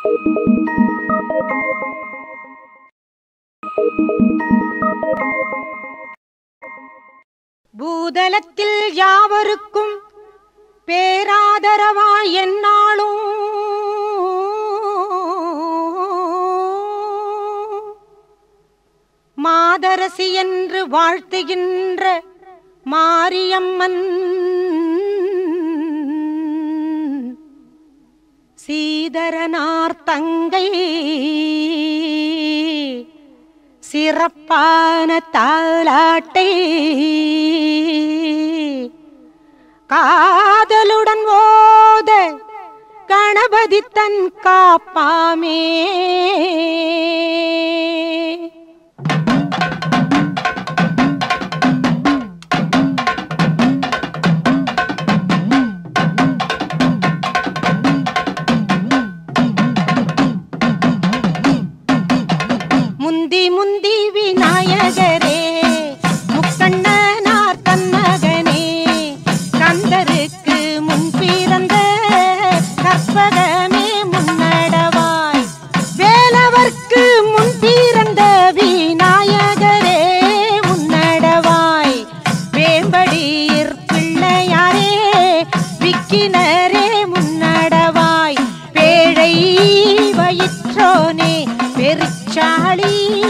பூதலத்தில் யாவருக்கும் பேராதரவாய் என்னாலும் மாதரசி என்று வாழ்த்துகின்ற மாரியம்மன் சீதரனார் தங்கை சிறப்பான தாலாட்டை காதலுடன் ஓத கணபதி தன் காப்பாமே முந்தி முந்தி விநாயகரே முக்கண்ணனார் தன்மகனே கந்தருக்கு முன் பிறந்த கற்பகமே முன்னடவாய் வேலவர்க்கு முன் பிறந்த விநாயகரே முன்னடவாய் வேம்படியிற் பிள்ளையாரே விக்கினரே முன்னடவாய் பேழை வயிற்றோனே பெருச்சாளி